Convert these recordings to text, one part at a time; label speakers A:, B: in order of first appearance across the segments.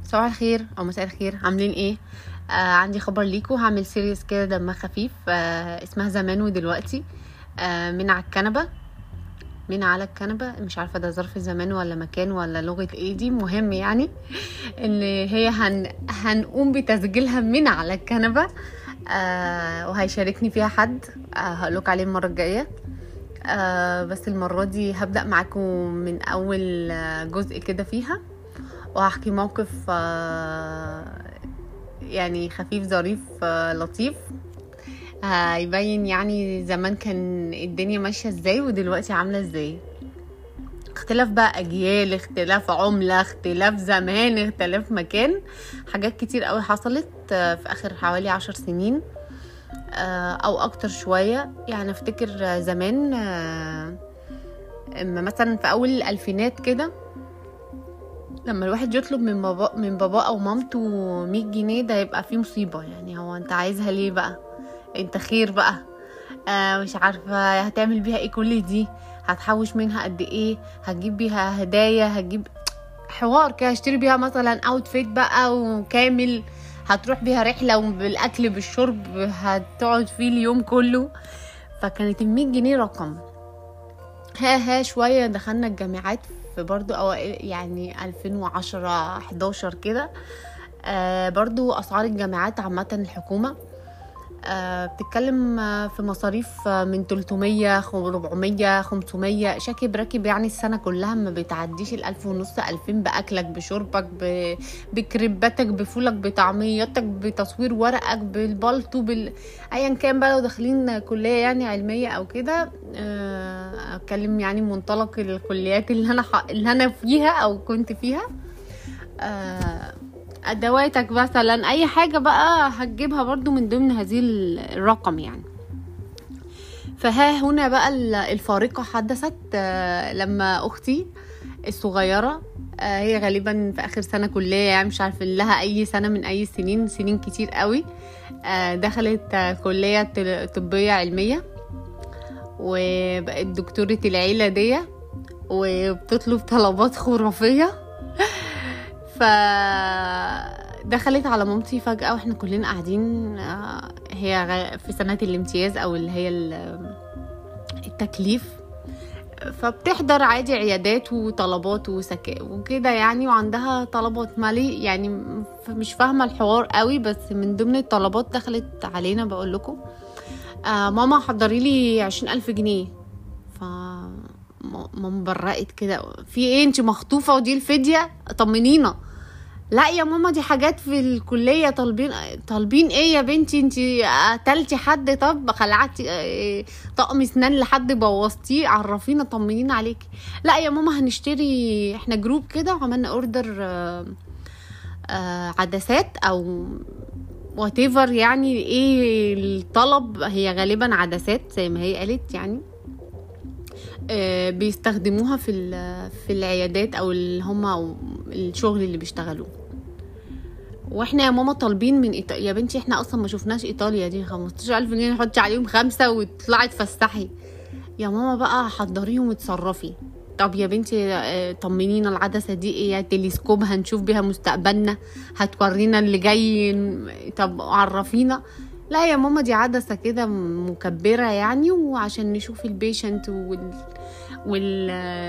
A: صباح الخير او مساء الخير عاملين ايه آه عندي خبر ليكم هعمل سيريس كده دمها خفيف آه اسمها زمان ودلوقتي آه من على الكنبه من على الكنبة مش عارفة ده ظرف زمان ولا مكان ولا لغة ايه دي مهم يعني ان هي هن... هنقوم بتسجيلها من على الكنبة آه وهيشاركني فيها حد آه هقولك عليه المرة الجاية آه بس المرة دي هبدأ معاكم من أول آه، جزء كده فيها وهحكي موقف آه، يعني خفيف ظريف آه، لطيف هيبين يعني زمان كان الدنيا ماشية ازاي ودلوقتي عاملة ازاي اختلاف بقى اجيال اختلاف عملة اختلاف زمان اختلاف مكان حاجات كتير قوي حصلت آه، في اخر حوالي عشر سنين آه، او اكتر شوية يعني افتكر زمان آه، اما مثلا في اول الالفينات كده لما الواحد يطلب من بابا من بابا او مامته 100 جنيه ده يبقى فيه مصيبه يعني هو انت عايزها ليه بقى انت خير بقى آه مش عارفه هتعمل بيها ايه كل دي هتحوش منها قد ايه هتجيب بيها هدايا هتجيب حوار كده هشتري بيها مثلا اوتفيت بقى وكامل هتروح بيها رحله وبالاكل بالشرب هتقعد فيه اليوم كله فكانت ال 100 جنيه رقم ها ها شوية دخلنا الجامعات في برضو أوائل يعني 2010 11 كده آه برضو أسعار الجامعات عامة الحكومة آه بتتكلم آه، في مصاريف آه، من 300 خم- 400 500 شاكب راكب يعني السنة كلها ما بتعديش الألف ونص ألفين بأكلك بشربك ب... بكريباتك بفولك بطعمياتك بتصوير ورقك بالبلطو بال... ايا كان بقى لو داخلين كليه يعني علميه او كده آه، اتكلم يعني من منطلق الكليات اللي انا ح... اللي انا فيها او كنت فيها آه، ادواتك مثلا اي حاجه بقى هتجيبها برضو من ضمن هذه ال- الرقم يعني فها هنا بقى ال- الفارقه حدثت آه، لما اختي الصغيره آه، هي غالبا في اخر سنه كليه يعني مش عارفه لها اي سنه من اي سنين سنين كتير قوي آه، دخلت آه، كليه طل- طبيه علميه وبقت دكتوره العيله دي وبتطلب طلبات خرافيه ف دخلت على مامتي فجأة واحنا كلنا قاعدين آه، هي غ- في سنة الامتياز او اللي هي ال- التكليف فبتحضر عادي عيادات وطلبات وسكا وكده يعني وعندها طلبات مالي يعني م- مش فاهمة الحوار قوي بس من ضمن الطلبات دخلت علينا بقول لكم آه ماما حضري لي عشرين ألف جنيه ف م- ماما برقت كده في ايه انت مخطوفة ودي الفدية طمنينا لا يا ماما دي حاجات في الكلية طالبين طالبين ايه يا بنتي انت قتلتي حد طب خلعتي اه، طقم اسنان لحد بوظتيه عرفينا طمنينا عليكي لا يا ماما هنشتري احنا جروب كده وعملنا اوردر اه، اه، عدسات او وات يعني ايه الطلب هي غالبا عدسات زي ما هي قالت يعني آه، بيستخدموها في ال- في العيادات او اللي هم أو الشغل اللي بيشتغلوه واحنا يا ماما طالبين من إيطاليا يا بنتي احنا اصلا ما شفناش ايطاليا دي 15000 جنيه نحط عليهم خمسة وتطلعي تفسحي يا ماما بقى حضريهم وتصرفي طب يا بنتي آه، طمنينا العدسة دي ايه تلسكوب هنشوف بيها مستقبلنا هتورينا اللي جاي طب عرفينا لا يا ماما دي عدسة كده مكبرة يعني وعشان نشوف البيشنت وال, وال...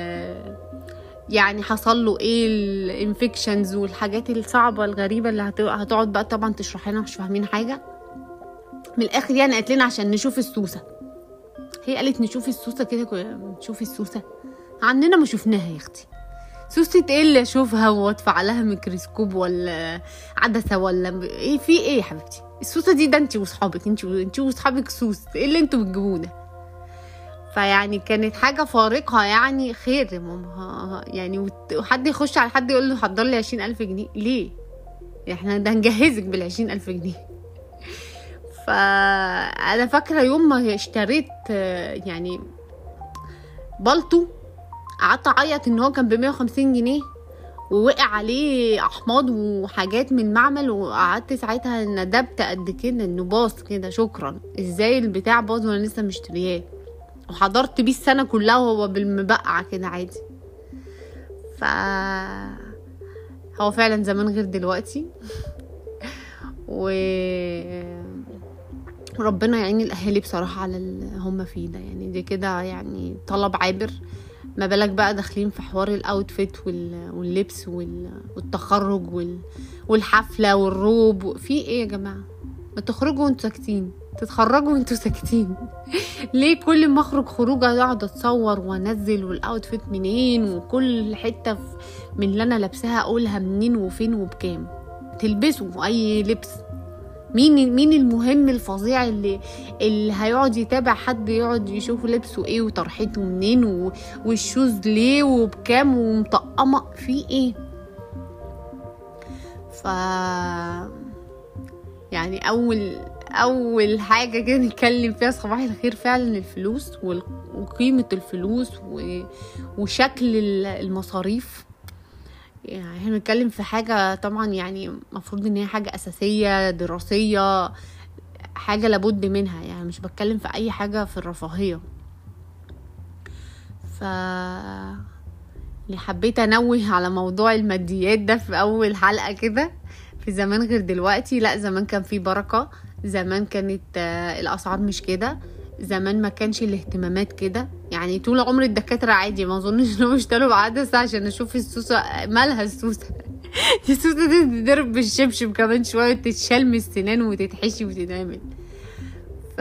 A: يعني حصل له ايه الانفكشنز والحاجات الصعبة الغريبة اللي هت- هتقعد بقى طبعا تشرح لنا مش فاهمين حاجة من الاخر يعني قالت لنا عشان نشوف السوسة هي قالت نشوف السوسة كده كو- نشوف السوسة عننا ما شفناها يا اختي سوسة ايه اللي اشوفها وادفع لها ميكروسكوب ولا عدسة ولا ب- ايه في ايه يا حبيبتي السوسة دي ده انت واصحابك انت انت واصحابك سوس ايه اللي انتوا بتجيبوه ده فيعني كانت حاجة فارقة يعني خير يا ماما ها- ها- يعني وت- وحد يخش على حد يقول له حضر لي عشرين ألف جنيه ليه؟ احنا ده هنجهزك بالعشرين ألف جنيه فأنا فاكرة يوم ما اشتريت آه، يعني بلطو قعدت اعيط ان هو كان ب 150 جنيه ووقع عليه احماض وحاجات من المعمل وقعدت ساعتها ندبت قد كده انه باظ كده شكرا ازاي البتاع باظ وانا لسه مشترياه وحضرت بيه السنه كلها وهو بالمبقع كده عادي ف هو فعلا زمان غير دلوقتي و ربنا يعين الاهالي بصراحه على اللي هم فيه ده يعني دي كده يعني طلب عابر ما بالك بقى داخلين في حوار الاوتفيت وال- واللبس وال- والتخرج وال- والحفله والروب في ايه يا جماعه ما تخرجوا وانتوا ساكتين تتخرجوا وانتوا ساكتين ليه كل ما اخرج خروجه اقعد اتصور وانزل والاوتفيت منين وكل حته في- من اللي انا لابساها اقولها منين وفين وبكام تلبسوا اي لبس مين مين المهم الفظيع اللي اللي هيقعد يتابع حد يقعد يشوف لبسه ايه وطرحته منين و- والشوز ليه وبكام ومطقمه في ايه ف يعني اول اول حاجه كده نتكلم فيها صباح الخير فعلا الفلوس وال- وقيمه الفلوس و- وشكل ال- المصاريف يعني احنا بنتكلم في حاجه طبعا يعني المفروض ان هي حاجه اساسيه دراسيه حاجه لابد منها يعني مش بتكلم في اي حاجه في الرفاهيه ف اللي حبيت انوه على موضوع الماديات ده في اول حلقه كده في زمان غير دلوقتي لا زمان كان في بركه زمان كانت آه، الاسعار مش كده زمان ما كانش الاهتمامات كده يعني طول عمر الدكاتره عادي ما اظنش انهم اشتروا بعدسه عشان اشوف السوسه مالها السوسه دي السوسه دي تتضرب بالشبشب كمان شويه وتتشال من السنان وتتحشي وتتعمل ف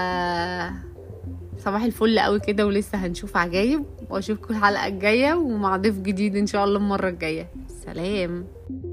A: صباح الفل قوي كده ولسه هنشوف عجايب واشوفكم الحلقه الجايه ومع ضيف جديد ان شاء الله المره الجايه سلام